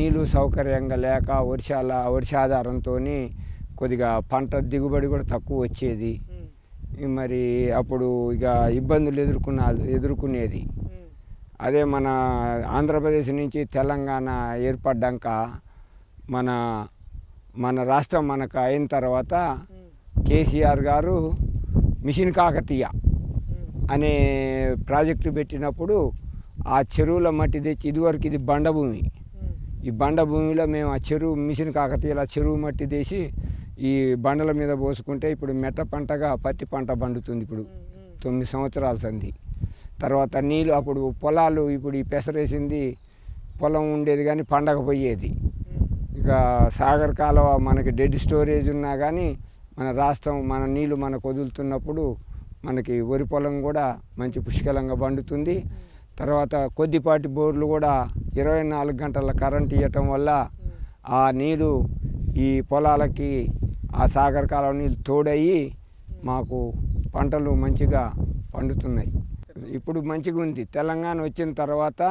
నీళ్ళు సౌకర్యంగా లేక వర్షాల వర్షాధారంతో కొద్దిగా పంట దిగుబడి కూడా తక్కువ వచ్చేది ఉమ్, ఈ మరి అప్పుడు ఇక ఇబ్బందులు ఎదుర్కొన్న ఎదుర్కొనేది ఉమ్, అదే మన ఆంధ్రప్రదేశ్ నుంచి తెలంగాణ ఏర్పడ్డాక మన మన రాష్ట్రం మనకు అయిన తర్వాత ఉమ్, కేసీఆర్ గారు మిషన్ కాకతీయ ఉమ్, అనే ప్రాజెక్టు పెట్టినప్పుడు ఆ చెరువుల మట్టి తెచ్చి ఇదివరకు ఇది బండభూమి ఉమ్, ఈ బండ భూమిలో మేము ఆ చెరువు మిషన్ కాకతీయల చెరువు మట్టి తీసి ఈ బండల మీద పోసుకుంటే ఇప్పుడు మెట్ట పంటగా పత్తి పంట పండుతుంది ఇప్పుడు ఉమ్, ఉమ్, తొమ్మిది సంవత్సరాల సంధి తర్వాత నీళ్ళు అప్పుడు పొలాలు ఇప్పుడు ఈ పెసరేసింది పొలం ఉండేది కానీ పండకపోయేది ఉమ్, ఇక సాగర్ కాలువ మనకి డెడ్ స్టోరేజ్ ఉన్నా కానీ మన రాష్ట్రం మన నీళ్ళు మనకు వదులుతున్నప్పుడు మనకి వరి పొలం కూడా మంచి పుష్కలంగా పండుతుంది తర్వాత కొద్దిపాటి బోర్లు కూడా ఇరవై నాలుగు గంటల కరెంట్ ఇవ్వటం వల్ల ఉమ్, ఆ నీరు ఈ పొలాలకి ఆ సాగర్ కాలువ నీళ్ళు తోడయ్యి మాకు పంటలు మంచిగా పండుతున్నాయి ఇప్పుడు మంచిగా ఉంది తెలంగాణ వచ్చిన తర్వాత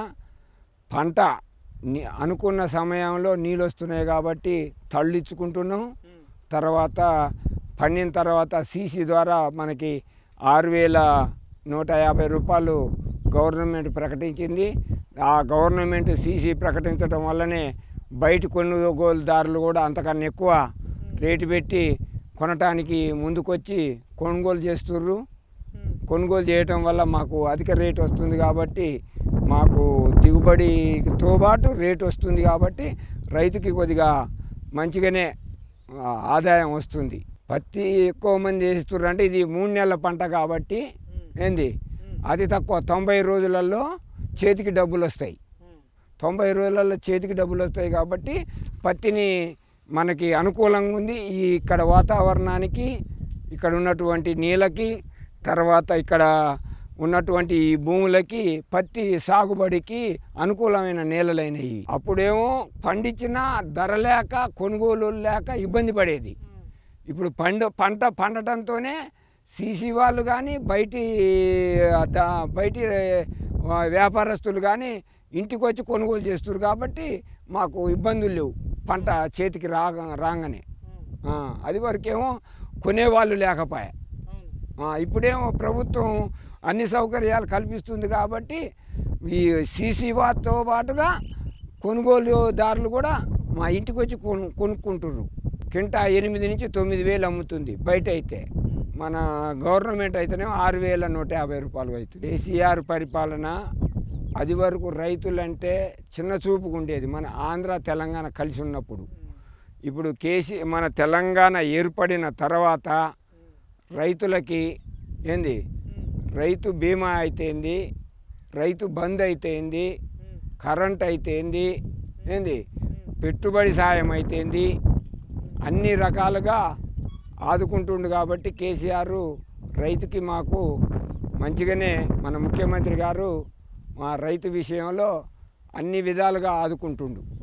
పంట ని- అనుకున్న సమయంలో నీళ్ళు వస్తున్నాయి కాబట్టి తళ్ళిచ్చుకుంటున్నాం ఉమ్, తర్వాత పండిన తర్వాత సీసీ ద్వారా మనకి ఆరు వేల నూట యాభై రూపాయలు గవర్నమెంట్ ప్రకటించింది ఆ గవర్నమెంట్ సీసీ ప్రకటించడం వల్లనే బయట కొనుగోలుదారులు కూడా అంతకన్నా ఎక్కువ రేటు పెట్టి కొనటానికి ముందుకొచ్చి కొనుగోలు చేస్తుర్రు ఉమ్, కొనుగోలు చేయటం వల్ల మాకు అధిక రేటు వస్తుంది కాబట్టి మాకు దిగుబడితో పాటు రేటు వస్తుంది కాబట్టి రైతుకి కొద్దిగా మంచిగానే ఆ, ఆదాయం వస్తుంది పత్తి ఎక్కువ మంది వేస్తుర్రు అంటే ఇది మూడు నెలల పంట కాబట్టి ఏంది అతి తక్కువ తొంభై రోజులలో చేతికి డబ్బులు వస్తాయి ఉమ్, తొంభై రోజులలో చేతికి డబ్బులు వస్తాయి కాబట్టి పత్తిని మనకి అనుకూలంగా ఉంది ఈ ఇక్కడ వాతావరణానికి ఇక్కడ ఉన్నటువంటి నీళ్ళకి తర్వాత ఇక్కడ ఉన్నటువంటి ఈ భూములకి పత్తి సాగుబడికి అనుకూలమైన నేలలైనవి అప్పుడేమో పండించిన ధర లేక కొనుగోలు లేక ఇబ్బంది పడేది ఉమ్, ఇప్పుడు పండు పంట పండటంతోనే సీసీ వాళ్ళు కానీ బయటి ద- బయటి ఆ, వ్యాపారస్తులు కానీ ఇంటికి వచ్చి కొనుగోలు చేస్తారు కాబట్టి మాకు ఇబ్బందులు లేవు పంట చేతికి రాగా రాగానే ఉమ్, ఆ, అది వరకేమో కొనేవాళ్ళు లేకపోయా అవును ఆ, ఇప్పుడేమో ప్రభుత్వం అన్ని సౌకర్యాలు కల్పిస్తుంది కాబట్టి ఈ సీసీ వారితో పాటుగా కొనుగోలుదారులు కూడా మా ఇంటికి వచ్చి కొను కొనుక్కుంటుర్రు కింటా ఎనిమిది నుంచి తొమ్మిది వేలు అమ్ముతుంది బయట అయితే మన గవర్నమెంట్ అయితేనేమో ఆరు వేల నూట యాభై రూపాయలు అవుతుంది కేసీఆర్ పరిపాలన అది వరకు రైతులంటే చిన్న చూపుగా ఉండేది మన ఆంధ్ర తెలంగాణ కలిసి ఉన్నప్పుడు ఇప్పుడు కేసీ మన తెలంగాణ ఏర్పడిన తర్వాత రైతులకి ఏంది రైతు బీమా అయితేంది రైతు బంద్ అయితేంది కరెంట్ అయితేంది ఏంది పెట్టుబడి సాయం అయితేంది అన్ని రకాలుగా ఆదుకుంటుండు కాబట్టి కేసీఆర్ రైతుకి మాకు మంచిగానే మన ముఖ్యమంత్రి గారు మా రైతు విషయంలో అన్ని విధాలుగా ఆదుకుంటుండు